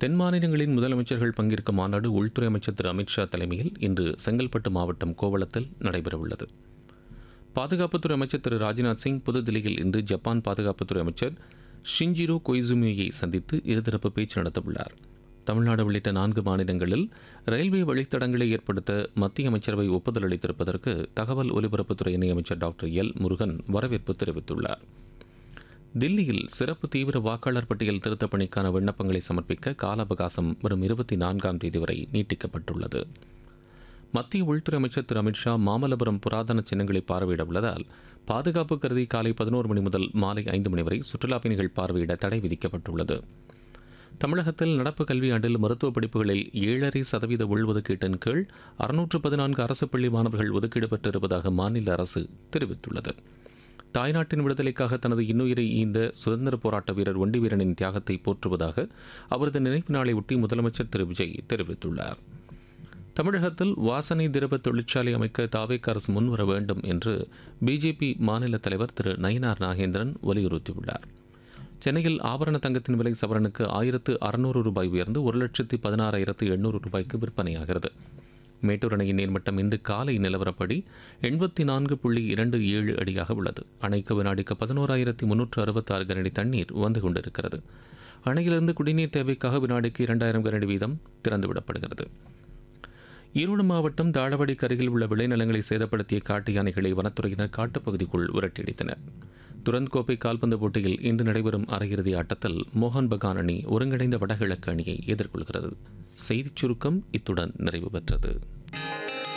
தென் மாநிலங்களின் முதலமைச்சர்கள் பங்கேற்கும் மாநாடு உள்துறை அமைச்சர் திரு அமித்ஷா தலைமையில் இன்று செங்கல்பட்டு மாவட்டம் கோவளத்தில் நடைபெறவுள்ளது பாதுகாப்புத்துறை அமைச்சர் திரு ராஜ்நாத் சிங் புதுதில்லியில் இன்று ஜப்பான் பாதுகாப்புத்துறை அமைச்சர் ஷிஞ்சிரோ கொய்சுமியை சந்தித்து இருதரப்பு பேச்சு நடத்தவுள்ளார் தமிழ்நாடு உள்ளிட்ட நான்கு மாநிலங்களில் ரயில்வே வழித்தடங்களை ஏற்படுத்த மத்திய அமைச்சரவை ஒப்புதல் அளித்திருப்பதற்கு தகவல் ஒலிபரப்புத்துறை இணையமைச்சர் டாக்டர் எல் முருகன் வரவேற்பு தெரிவித்துள்ளார் தில்லியில் சிறப்பு தீவிர வாக்காளர் பட்டியல் திருத்தப் பணிக்கான விண்ணப்பங்களை சமர்ப்பிக்க கால அவகாசம் வரும் இருபத்தி நான்காம் தேதி வரை நீட்டிக்கப்பட்டுள்ளது மத்திய உள்துறை அமைச்சர் திரு அமித்ஷா மாமல்லபுரம் புராதன சின்னங்களை பார்வையிட உள்ளதால் பாதுகாப்பு கருதி காலை பதினோரு மணி முதல் மாலை ஐந்து மணி வரை சுற்றுலாப் பயணிகள் பார்வையிட தடை விதிக்கப்பட்டுள்ளது தமிழகத்தில் நடப்பு கல்வியாண்டில் மருத்துவ படிப்புகளில் ஏழரை சதவீத உள்ஒதுக்கீட்டின் கீழ் அறுநூற்று பதினான்கு அரசு பள்ளி மாணவர்கள் ஒதுக்கீடு பெற்றிருப்பதாக மாநில அரசு தெரிவித்துள்ளது தாய்நாட்டின் விடுதலைக்காக தனது இன்னுயிரை ஈந்த சுதந்திர போராட்ட வீரர் ஒண்டி வீரனின் தியாகத்தை போற்றுவதாக அவரது நினைவு நாளை ஒட்டி முதலமைச்சர் திரு விஜய் தெரிவித்துள்ளார் தமிழகத்தில் வாசனை திரவ தொழிற்சாலை அமைக்க தாவேக்க அரசு முன்வர வேண்டும் என்று பிஜேபி மாநில தலைவர் திரு நயினார் நாகேந்திரன் வலியுறுத்தியுள்ளார் சென்னையில் ஆபரண தங்கத்தின் விலை சவரனுக்கு ஆயிரத்து அறுநூறு ரூபாய் உயர்ந்து ஒரு லட்சத்தி பதினாறாயிரத்து எண்ணூறு ரூபாய்க்கு விற்பனையாகிறது மேட்டூர் அணையின் நீர்மட்டம் இன்று காலை நிலவரப்படி எண்பத்தி நான்கு புள்ளி இரண்டு ஏழு அடியாக உள்ளது அணைக்கு வினாடிக்கு பதினோராயிரத்தி முன்னூற்று அறுபத்தாறு கனடி தண்ணீர் வந்து கொண்டிருக்கிறது அணையிலிருந்து குடிநீர் தேவைக்காக வினாடிக்கு இரண்டாயிரம் கனடி வீதம் திறந்துவிடப்படுகிறது ஈரோடு மாவட்டம் தாழவாடி அருகில் உள்ள விளைநிலங்களை சேதப்படுத்திய காட்டு யானைகளை வனத்துறையினர் காட்டுப்பகுதிக்குள் விரட்டியடித்தனர் துரந்த் கோப்பை கால்பந்து போட்டியில் இன்று நடைபெறும் அரையிறுதி ஆட்டத்தில் மோகன் பகான் அணி ஒருங்கிணைந்த வடகிழக்கு அணியை எதிர்கொள்கிறது செய்திச் சுருக்கம் இத்துடன் நிறைவு பெற்றது